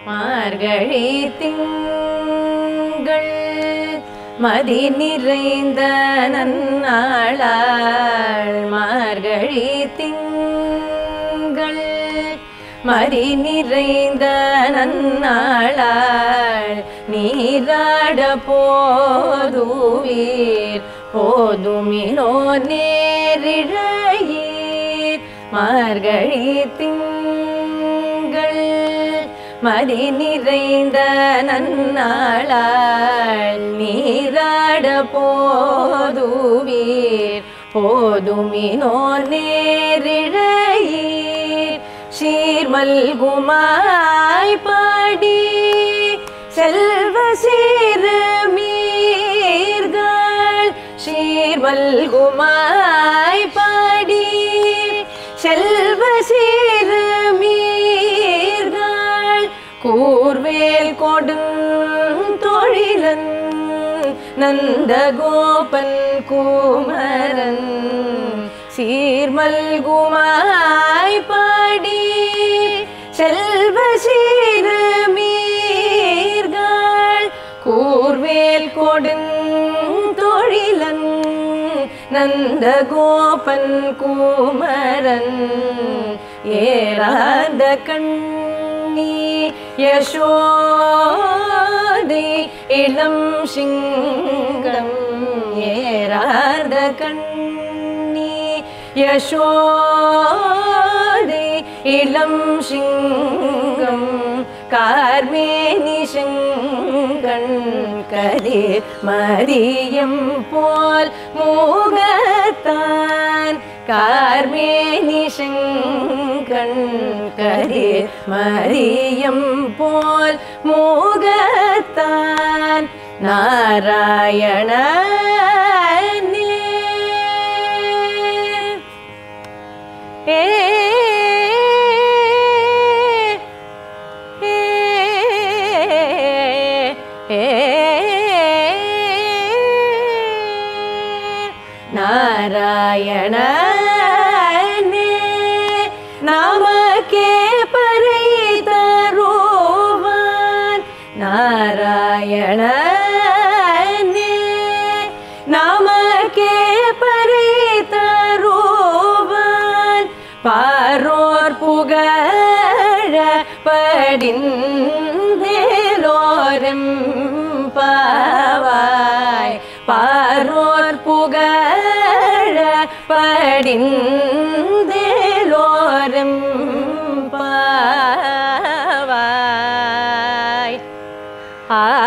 மார்கழி திங்கள் மதி நிறைந்த நன்னாளாள் மார்கழி திங்கள் மதி நிறைந்த நன்னாளாள் நீராட போதுவீர் போதுமினோ நேரிழையீர் மார்கழி திங்கள் மதி நிறைந்த நன்னாளாள் நீராட போதுவீர் போதுமினோ நேரிழையீர் சீர்மல்குமாய் பாடி செல்வ சீரமீர்கள் சீர்மல்குமாய் பாடி செல்வ சீரமீர்கள் கூர்வேல் கொடுந்தொழிலன் நந்தகோபன் குமரன் சீர்மல்குமாய் பாடி செல்வ சீரமீர்கள் கூர்வேல் கொடுந்தொழிலன் நந்தகோபன் குமரன் ஏறாத கண்ணி யசோதை இளம் சிங்கம் ஏறாத கண்ணி யசோதை இளம் சிங்கம் கார்மேனி செங்கண் கதிர் மதியம் போல் மூகத்தான் கார்மேனி செங்கண் கதிர் மதியம் போல் மூகத்தான் நாராயண ஏ நாராயண நமக்கே பறை தருவான் நாராயண நமக்கே பறை தருவான் பாரோர் புகழ படிந்தேலோரம் பாவாய் பாரோர் புகழ படிந்தேலோரம் பாவாய் ஆ